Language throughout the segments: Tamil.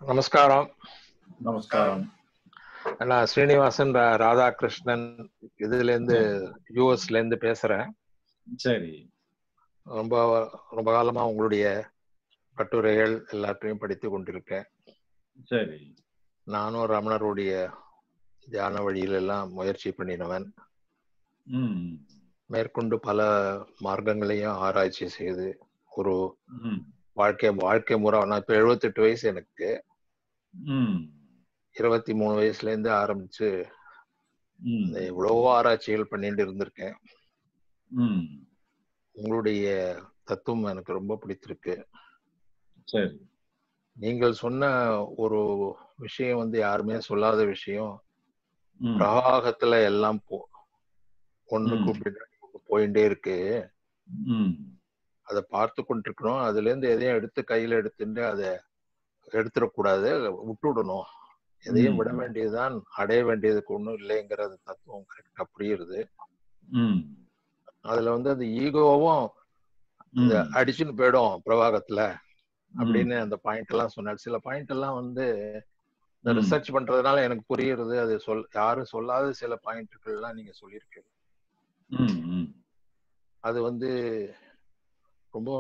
நமஸ்காரம் நமஸ்காரம் நான் ஸ்ரீனிவாசன் ரா- ராதாகிருஷ்ணன் இதுல இருந்து யூஎஸ்ல இருந்து பேசுறேன் சரி ரொம்ப ரொம்ப காலமா உங்களுடைய கட்டுரைகள் எல்லாத்தையும் படித்து கொண்டிருக்கேன் சரி நானும் ரமணருடைய தியான வழியில எல்லாம் முயற்சி பண்ணினவன் ம் மேற்கொண்டு பல மார்க்கங்களையும் ஆராய்ச்சி செய்து ஒரு ம் வாழ்க்கை வாழ்க்கை முறை நான் இப்ப 78 வயசு எனக்கு ம் இருபத்தி மூணு வயசுல இருந்து ஆரம்பிச்சு ம் இந்த எவ்வளவோ ஆராய்ச்சிகள் பண்ணிட்டு இருந்திருக்கேன் ம் உங்களுடைய தத்துவம் எனக்கு ரொம்ப பிடித்திருக்கு சரி நீங்கள் சொன்ன ஒரு விஷயம் வந்து யாருமே சொல்லாத விஷயம் ம் பிரவாகத்துல எல்லாம் போ ஒண்ணுக்கு ம். பின்னாடி ஒண்ணு போயிட்டே இருக்கு ம் அதை பார்த்து கொண்டிருக்கணும் அதுல இருந்து எதையும் எடுத்து கையில எடுத்துட்டு அதை எடுத்துடக்கூடாது விட்டுடணும் எதையும் ம். விட வேண்டியதுதான் அடைய வேண்டியதுக்கு ஒண்ணும் இல்லைங்கிறது தத்துவம் கரெக்டா புரியுது ம் அதுல வந்து அந்த ஈகோவும் இந்த ம். அடிச்சுன்னு போயிடும் பிரவாகத்துல அப்படின்னு அந்த பாயிண்ட் எல்லாம் சொன்னார் சில பாயிண்ட் எல்லாம் வந்து இந்த ம். ரிசர்ச் பண்றதுனால எனக்கு புரியுறது அது சொல் யாரும் சொல்லாத சில பாயிண்ட்கள் எல்லாம் நீங்க சொல்லியிருக்கீங்க ம் ம் அது வந்து ரொம்ப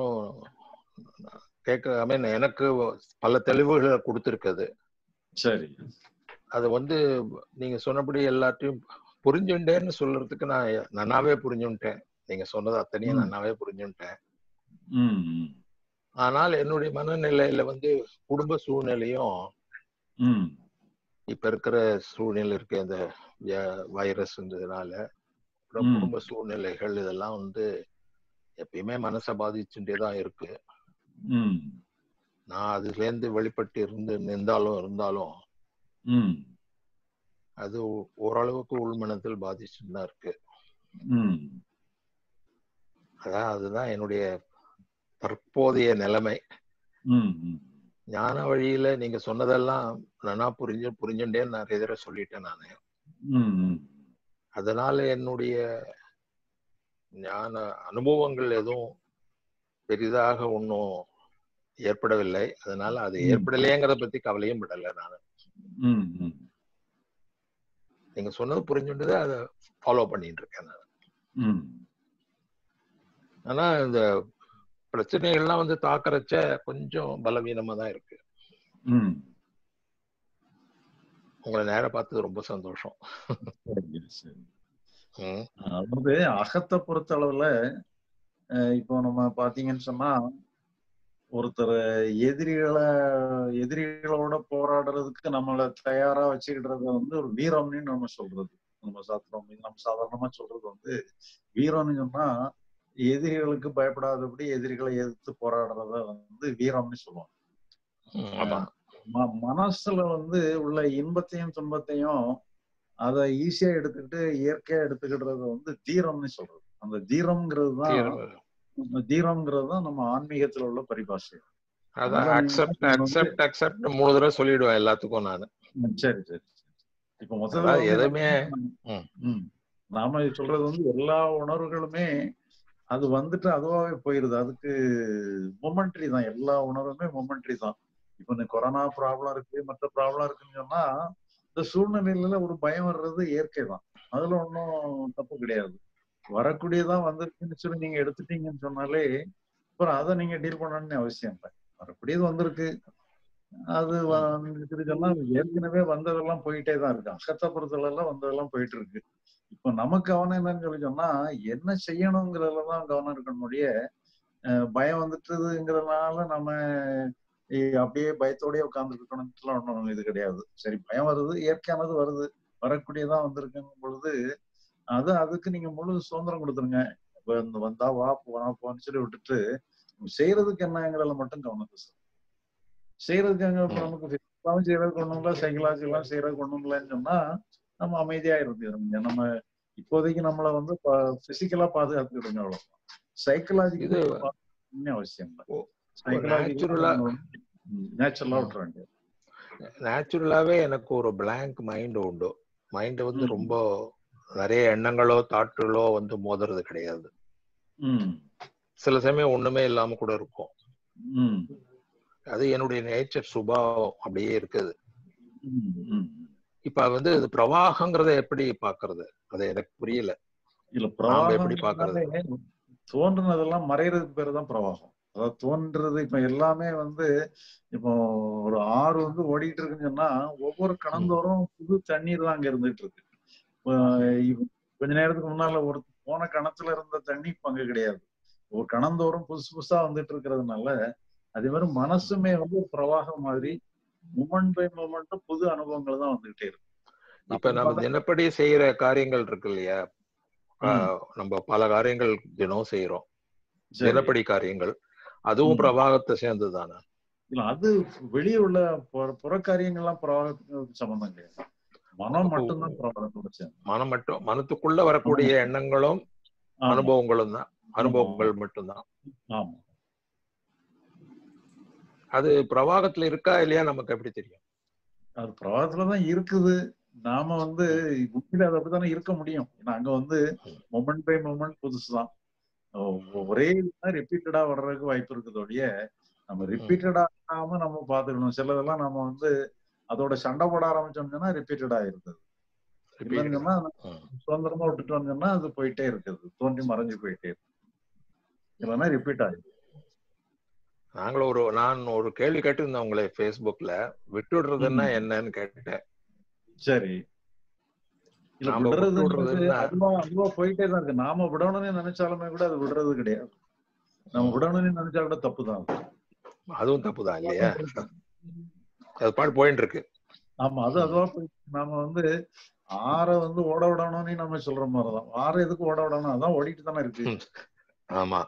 கேட்க ஐ மீன் எனக்கு பல தெளிவுகளை கொடுத்துருக்குது சரி அது வந்து நீங்க சொன்னபடி எல்லாத்தையும் புரிஞ்சுட்டேன்னு சொல்றதுக்கு நான் நன்னாவே புரிஞ்சுட்டேன் நீங்க சொன்னது அத்தனையும் ம். நன்னாவே புரிஞ்சுட்டேன் ம் ம் ஆனால் என்னுடைய மனநிலையில வந்து குடும்ப சூழ்நிலையும் ம் இப்ப இருக்கிற சூழ்நிலை இருக்க இந்த வைரஸ்ன்றதுனால அப்புறம் ம். குடும்ப சூழ்நிலைகள் இதெல்லாம் வந்து எப்பயுமே மனசை பாதிச்சுட்டே தான் இருக்கு ம் நான் அதுல இருந்து வெளிப்பட்டு இருந்து நின்றாலும் இருந்தாலும் ம் அது ஓ- ஓரளவுக்கு உள்மனத்தில் பாதிச்சுட்டு தான் இருக்கு ம் அதான் அதுதான் என்னுடைய தற்போதைய நிலைமை ம் ம் ஞான வழியில நீங்க சொன்னதெல்லாம் நானா புரிஞ்சு புரிஞ்சுட்டேன்னு நிறைய தடவை சொல்லிட்டேன் நானு ம் ம் அதனால என்னுடைய ஞான அனுபவங்கள் எதுவும் பெரிதாக ஒன்றும் ஏற்படவில்லை அதனால அது ம். ஏற்படலையேங்கிறத பத்தி கவலையும் படல நான் ம் ம் நீங்க சொன்னது புரிஞ்சுட்டு அதை ஃபாலோ பண்ணிட்டு இருக்கேன் நான் ம் ஆனா இந்த பிரச்சனைகள்லாம் வந்து தாக்கறச்ச கொஞ்சம் பலவீனமா தான் இருக்கு ம் உங்களை நேர பார்த்தது ரொம்ப சந்தோஷம் சரி சரி ம், அதாவது அகத்தை பொறுத்த அளவுல அஹ் இப்போ நம்ம பாத்தீங்கன்னு சொன்னா ஒருத்தர் எதிரிகளை எதிரிகளோட போராடுறதுக்கு நம்மள தயாரா வச்சுக்கிடுறத வந்து ஒரு வீரம்னு நம்ம சொல்றது நம்ம சாத்திரம் நம்ம சாதாரணமா சொல்றது வந்து வீரம்னு சொன்னா எதிரிகளுக்கு பயப்படாதபடி எதிரிகளை எதிர்த்து போராடுறத வந்து வீரம்னு சொல்லுவாங்க ம், ஆமா ம- மனசுல வந்து உள்ள இன்பத்தையும் துன்பத்தையும் அதை ஈஸியா எடுத்துக்கிட்டு இயற்கையா எடுத்துக்கிடுறது வந்து தீரம்னு சொல்றது அந்த தீரம்ங்கிறது தான் தீர- தீரம்ங்கிறது தான் நம்ம ஆன்மீகத்துல உள்ள பரிபாஷை அதான் அதான் அக்செப்ட் நீங்க வந்து- அக்செப்ட் அக்செப்ட் மூணு தடவை சொல்லிடுவேன் எல்லாத்துக்கும் நான் ம், சரி சரி சரி. இப்ப மொத்தத்துல அதாவது வந்து எதுவுமே ம், ம். நாம சொல்றது வந்து எல்லா உணர்வுகளுமே அது வந்துட்டு அதுவாவே போயிருது அதுக்கு மொமெண்ட்ரி தான் எல்லா உணர்வுமே மொமெண்ட்ரி தான் இப்ப இந்த கொரோனா ப்ராப்ளம் இருக்கு மற்ற ப்ராப்ளம் இருக்குன்னு சொன்னா இந்த சூழ்நிலையில ஒரு பயம் வர்றது இயற்கை தான் அதுல ஒன்றும் தப்பு கிடையாது வரக்கூடியதான் வந்திருக்குன்னு சொல்லி நீங்க எடுத்துட்டீங்கன்னு சொன்னாலே அப்புறம் அதை நீங்க டீல் பண்ணணும்னு அவசியம் இல்லை வரக்கூடியது வந்திருக்கு அது வந்துட்டு சொன்னா ஏற்கனவே வந்ததெல்லாம் போயிட்டே தான் இருக்கு அகத்தை பொறுத்தளவுல வந்ததெல்லாம் போயிட்டு இருக்கு இப்போ நமக்கு கவனம் என்னன்னு சொல்லி சொன்னா என்ன செய்யணுங்கிறதுல தான் கவனம் இருக்கணுடைய பயம் வந்துட்டுதுங்கிறதுனால நம்ம இ- அப்படியே பயத்தோடயே உட்கார்ந்துட்டு இருக்கணும்லாம் ஒன்றும் இது கிடையாது சரி பயம் வருது இயற்கையானது வருது வரக்கூடியதான் வந்திருக்குங்கும் பொழுது அது அதுக்கு நீங்க முழு சுதந்திரம் கொடுத்துருங்க இப்ப இந்த வந்தா வா போனா போன்னு சொல்லி விட்டுட்டு செய்யறதுக்கு என்னங்கிறதுல மட்டும் கவனம் பேசுங்க செய்யறதுக்கு அங்க இப்ப ம். நமக்கு பிசிக்கலாவும் செய்யறதுக்கு ஒண்ணும் இல்லை சைக்கலாஜிக்கெல்லாம் செய்யறதுக்கு ஒண்ணும் இல்லைன்னு சொன்னா நம்ம அமைதியா இருந்துருங்க நம்ம இப்போதைக்கு நம்மள வந்து பிசிக்கலா பாதுகாத்துக்கிடுங்க அவ்வளவு சைக்கலாஜிக்கல் இது அவசியம் இல்லை ஓ- natural-ஆ- நேச்சுரலா விட்டுற வேண்டியது நேச்சுரலாவே எனக்கு ஒரு blank மைண்ட் உண்டு மைண்ட் வந்து ம். ரொம்ப நிறைய எண்ணங்களோ தாட்டுகளோ வந்து மோதுறது கிடையாது ம் சில சமயம் ஒண்ணுமே இல்லாம கூட இருக்கும் ம் அது என்னுடைய நேச்சர் சுபாவம் அப்படியே இருக்குது ம், ம். இப்ப வந்து இது பிரவாகங்கிறத எப்படி பாக்குறது அது எனக்கு புரியல இல்ல நாம எப்படி பிரவாகம் பாக்குறது தோன்றுனதெல்லாம் மறையறதுக்கு பேரு தான் பிரவாகம் அதாவது தோன்றது இப்ப எல்லாமே வந்து இப்போ ஒரு ஆறு வந்து ஓடிட்டு இருக்குன்னு சொன்னா ஒவ்வொரு கணந்தோறும் புது தண்ணீர் தான் அங்க இருந்துட்டு இருக்கு இப்போ இப்ப கொஞ்ச நேரத்துக்கு முன்னால ஒரு போன கணத்துல இருந்த தண்ணி இப்ப அங்க கிடையாது ஒரு கணந்தோறும் புதுசு புதுசா வந்துட்டு இருக்கிறதுனால அதே மாதிரி மனசுமே வந்து ஒரு பிரவாகம் மாதிரி மூமெண்ட் பை மூமெண்ட் புது அனுபவங்கள் தான் வந்துகிட்டே இருக்கு இப்ப நம்ம தினப்படி செய்யற காரியங்கள் இருக்கு இல்லையா ஆஹ் நம்ம பல காரியங்கள் தினம் செய்யறோம் சரி. தினப்படி காரியங்கள் அதுவும் ம். பிரவாகத்தை சேர்ந்ததுதானே இல்ல அது வெளியே உள்ள புற- புறக்காரியங்கள்லாம் பிரவாகத்துக்கு சம்பந்தம் கிடையாது மனம் மட்டும்தான் பிரவாகத்தோட சேர்ந்து மனம் மட்டும் மனத்துக்குள்ள வரக்கூடிய எண்ணங்களும் ஆமா, அனுபவங்களும் தான் அனுபவங்கள் மட்டும்தான் ஆமா அது பிரவாகத்துல இருக்கா இல்லையா நமக்கு எப்படி தெரியும் அது பிரவாகத்துலதான் இருக்குது நாம வந்து உண்மையில அது அப்படித்தானே இருக்க முடியும் ஏன்னா அங்க வந்து மொமெண்ட் பை மொமெண்ட் புதுசுதான் ஒ- ஒரே ரிப்பீட்டடா வர்றதுக்கு வாய்ப்பு இருக்குது ஒழிய நம்ம ரிப்பீட்டடா ஆகாம நம்ம பாத்துக்கணும் சிலதெல்லாம் நம்ம வந்து அதோட சண்டை போட ஆரம்பிச்சோம்னா ரிப்பீட்டட் ஆயிருது இல்லைன்னு சொன்னா ம். சுதந்திரமா விட்டுட்டு வந்தோம்னா அது போயிட்டே இருக்குது தோன்றி மறைஞ்சு போயிட்டே இருக்கு இல்லைன்னா ரிப்பீட் ஆயிடுது நாங்களும் ஒரு நான் ஒரு கேள்வி கேட்டிருந்தேன் உங்களை Facebookல விட்டுடுறதுன்னா ம். என்னன்னு கேட்டேன் சரி இல்ல நாம விட்டு விடுறதுன்றது விடுறதுன்னா- அதுவா அதுவா போயிட்டே தான் இருக்கு நாம விடணும்னு நினைச்சாலுமே கூட அது விடுறது கிடையாது நம்ம விடணும்னு நினைச்சா கூட தப்பு தான் அதுவும் தப்புதான் இல்லையா அது பாட்டு போயிட்டு இருக்கு ஆமா அது அதுவா போயிட்டு நாம வந்து ஆற வந்து ஓட விடணும்னு நம்ம சொல்ற மாதிரிதான் ஆற எதுக்கு ஓட விடணும் அதான் ஓடிட்டு தானே இருக்கு ஆமா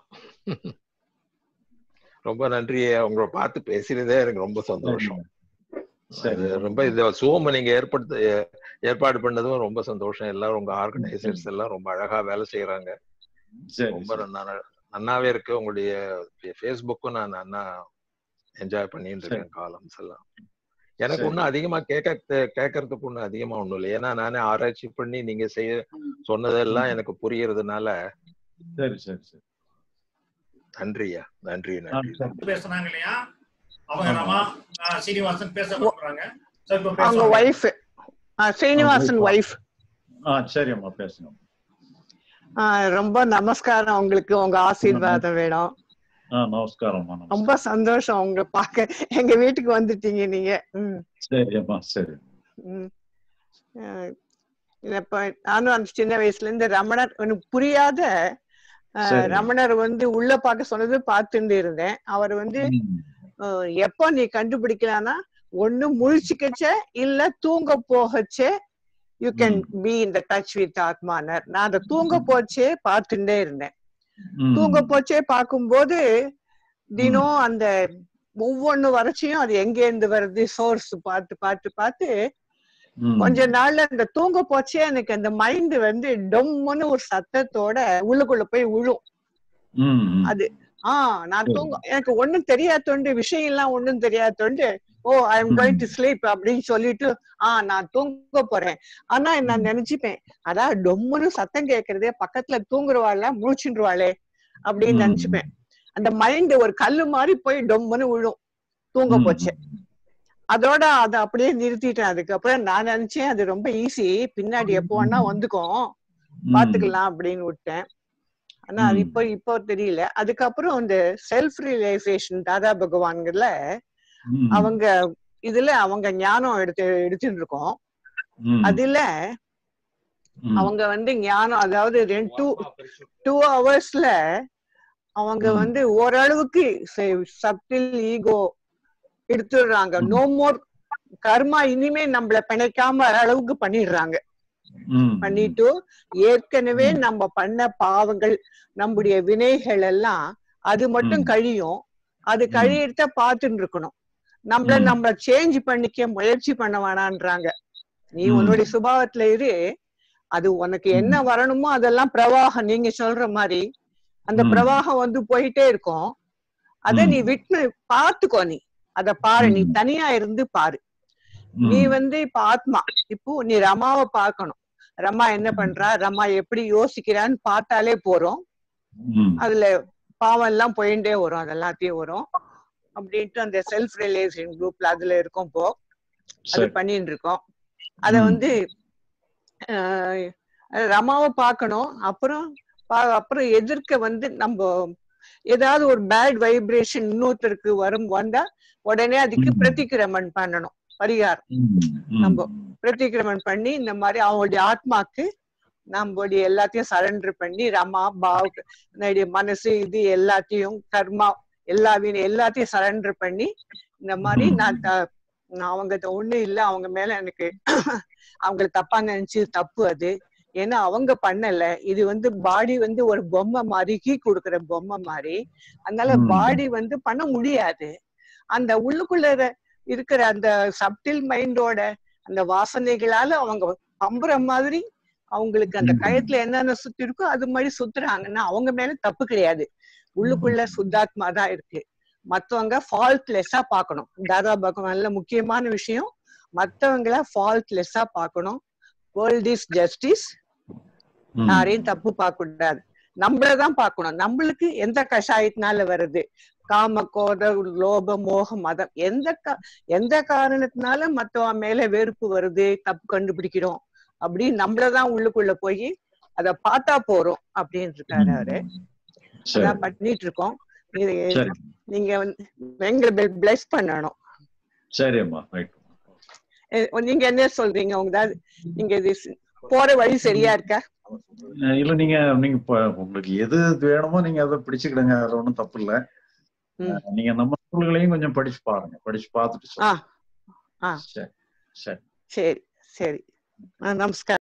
ரொம்ப நன்றி உங்களை பார்த்து பேசினதே எனக்கு ரொம்ப சந்தோஷம் சரி அது ரொம்ப இது சோம நீங்க ஏற்படுத்த ஏ- ஏற்பாடு பண்ணதும் ரொம்ப சந்தோஷம் எல்லாரும் உங்க ஆர்கனைசர்ஸ் எல்லாம் ரொம்ப அழகா வேலை செய்யறாங்க சரி ரொம்ப நன்னா நன்னாவே இருக்கு உங்களுடைய ஃபேஸ்புக்கும் நான் நன்னா என்ஜாய் பண்ணிட்டு இருக்கேன் காலம்ஸ் எல்லாம் எனக்கு சரி. ஒன்னும் அதிகமா கேட்க கேட்கறதுக்கு ஒன்னும் அதிகமா ஒண்ணும் இல்லை ஏன்னா நானே ஆராய்ச்சி பண்ணி நீங்க செய்ய சொன்னதெல்லாம் எனக்கு புரியறதுனால சரி சரி சரி நன்றியா நன்றி ஆ, நன்றி சரி. பேசுனாங்க இல்லையா அவங்க ஆமா. ரமா ஆ, சீனிவாசன் பேச விரும்புறாங்க சரி, இப்ப அவங்க பேசுவாங்க. Wife Srinivasan wife. ஒய்ஃப் ஆ சரி அம்மா பேசுங்க ரொம்ப நமஸ்காரம் உங்களுக்கு உங்க ஆசீர்வாதம் வேணும் ஆ நமஸ்காரம்மா நமஸ்காரம். ரொம்ப சந்தோஷம் உங்களை பார்க்க எங்க வீட்டுக்கு வந்துட்டீங்க நீங்க ம், சரி அம்மா சரி ம். அஹ், இப்ப நானும் அந்த சின்ன வயசுல இருந்து ரமணர் எனக்கு புரியாத அஹ், சரி. ரமணர் வந்து உள்ள பார்க்க சொன்னது பார்த்துட்டு இருந்தேன் அவர் வந்து ம். அஹ், எப்போ நீ கண்டுபிடிக்கலாம்னா ஒண்ணு முழிச்சுக்கச்ச இல்ல தூங்க போகச்சே you can be in the touch with ஆத்மானர் நான் அந்த தூங்க போச்சே பார்த்துட்டே இருந்தேன் ம். தூங்க போச்சே பார்க்கும்போது தினம் அந்த ஒவ்வொன்னு வறட்சியும் அது எங்க இருந்து வருது சோர்ஸ் பார்த்து பார்த்து பார்த்து ம். கொஞ்ச நாள்ல அந்த தூங்க போச்சே எனக்கு அந்த மைண்ட் வந்து டொம்முன்னு ஒரு சத்தத்தோட உள்ளுக்குள்ள போய் விழும் ம். ம். அது ஆஹ் நான் தூங்க எனக்கு ஒண்ணும் தெரியாதோண்டு விஷயம் எல்லாம் ஒண்ணும் தெரியாதோண்டு oh I am going to sleep அப்படின்னு சொல்லிட்டு ஆஹ் நான் தூங்க போறேன் ஆனா நான் நினைச்சுப்பேன் அதான் டொம்முன்னு சத்தம் கேக்குறதே பக்கத்துல தூங்குறவாள்ல முழிச்சுருவாளே அப்படின்னு ம். நினைச்சுப்பேன் அந்த மைண்ட் ஒரு கல்லு மாதிரி போய் டொம்முன்னு விழும் தூங்க ம். போச்சு அதோட அதை அப்படியே நிறுத்திட்டேன் அதுக்கப்புறம் நான் நினைச்சேன் அது ரொம்ப ஈஸி பின்னாடி எப்போ வேணா வந்துக்கும் ம். பாத்துக்கலாம் அப்படின்னு விட்டேன் ஆனா அது ம். இப்போ இப்போ தெரியல அதுக்கப்புறம் இந்த செல்ஃப் ரியலைசேஷன் தாதா பகவான்கள்ல ம். அவங்க இதுல அவங்க ஞானம் எடுத்து எடுத்துட்டு இருக்கோம் ம். அதுல ம். அவங்க வந்து ஞானம் அதாவது ரெண்டு டூ டூ ஹவர்ஸ்ல அவங்க ம். வந்து ஓரளவுக்கு சப்டில் ஈகோ எடுத்துடுறாங்க ம். நோ மோர் கர்மா இனிமே நம்மள பிணைக்காம அளவுக்கு பண்ணிடுறாங்க ம். பண்ணிட்டு ஏற்கனவே ம். நம்ம பண்ண பாவங்கள் நம்முடைய வினைகள் எல்லாம் அது மட்டும் ம். கழியும் அது ம். கழியறத பார்த்துட்டு இருக்கணும் நம்மள ம். நம்ம சேஞ்ச் பண்ணிக்க முயற்சி பண்ண வேணான்றாங்க நீ ம். உன்னுடைய சுபாவத்துல இரு அது உனக்கு என்ன ம். வரணுமோ அதெல்லாம் பிரவாகம் நீங்க சொல்ற மாதிரி அந்த ம். பிரவாகம் வந்து போயிட்டே இருக்கும் அத ம். நீ விட்டு பாத்துக்கோ நீ அத பாரு நீ ம். தனியா இருந்து பாரு ம். நீ வந்து இப்ப ஆத்மா இப்போ நீ ரமாவை பார்க்கணும் ரமா என்ன பண்றா ரமா எப்படி யோசிக்கிறான்னு பார்த்தாலே போறோம் ம். அதுல பாவம் எல்லாம் போயிட்டே வரும் அது எல்லாத்தையும் வரும் அப்படின்ட்டு அந்த செல்ஃப் ரியலைசேஷன் குரூப்ல அதுல இருக்கோம் இப்போ அது சரி பண்ணிட்டு இருக்கோம் அத ம். வந்து ஆஹ் ரமாவை பார்க்கணும் அப்புறம் பா- அப்புறம் எதிர்க்க வந்து நம்ம ஏதாவது ஒரு பேட் வைப்ரேஷன் இன்னொருத்தருக்கு வரும் வந்தா உடனே அதுக்கு ம். பிரதிக்கிரமன் பண்ணணும் பரிகாரம் ம், ம். நம்ம பிரதிக்கிரமன் பண்ணி இந்த மாதிரி அவங்களுடைய ஆத்மாக்கு நம்மளுடைய எல்லாத்தையும் சரண்டர் பண்ணி ரமா பாவ் நம்முடைய மனசு இது எல்லாத்தையும் கர்மா எல்லா வீண் எல்லாத்தையும் சரண்டர் பண்ணி இந்த மாதிரி ம். நான் த- நான் அவங்க ஒண்ணு இல்ல அவங்க மேல எனக்கு அவங்கள தப்பா நினைச்சு தப்பு அது ஏன்னா அவங்க பண்ணல இது வந்து பாடி வந்து ஒரு பொம்மை மாதிரி கீ கொடுக்குற பொம்மை மாதிரி அதனால ம். பாடி வந்து பண்ண முடியாது அந்த உள்ளுக்குள்ள இர- இருக்கிற அந்த சப்டில் மைண்டோட அந்த வாசனைகளால அவங்க பம்புற மாதிரி அவங்களுக்கு அந்த ம். கயத்துல என்னென்ன சுத்தி இருக்கோ அது மாதிரி சுத்துறாங்கன்னா அவங்க மேல தப்பு கிடையாது உள்ளுக்குள்ள சுத்தாத்மா தான் இருக்கு மத்தவங்க ஃபால்ட்லெஸ்ஸா பார்க்கணும் தாதா பகவான்ல முக்கியமான விஷயம் மத்தவங்கள ஃபால்ட்லெஸ்ஸா பார்க்கணும் வேர்ல்ட் இஸ் ஜஸ்டிஸ் ம். யாரையும் தப்பு பார்க்க கூடாது நம்மளதான் பார்க்கணும் நம்மளுக்கு எந்த கஷாயத்தினால வருது காம கோத லோப மோக மதம் எந்த கா- எந்த காரணத்தினால மத்தவன் மேல வெறுப்பு வருது தப்பு கண்டுபிடிக்கிறோம் அப்படி நம்மளதான் உள்ளுக்குள்ள போய் அத பார்த்தா போறோம் அப்படின்னு இருக்காரு அவரு சரி அதான் பண்ணிட்டு இருக்கோம் இது சரி நீங்க வந்து எங்களை பிளஸ் பண்ணணும் சரி அம்மா ரைட் எ- நீங்க என்ன சொல்றீங்க உங்க ஏதாவது நீங்க இது ஸ்- போற வழி சரியா இருக்கா இல்ல நீங்க நீங்க இப்ப உங்களுக்கு எது வேணுமோ நீங்க அதை பிடிச்சுக்கிடுங்க அது ஒண்ணும் தப்பு இல்ல ம். நீங்க நம்ம நூல்களையும் கொஞ்சம் படிச்சு பாருங்க படிச்சு பார்த்துட்டு ஆ சொல்லுங்க ஆ சரி சரி சரி சரி ஆ, நமஸ்காரம்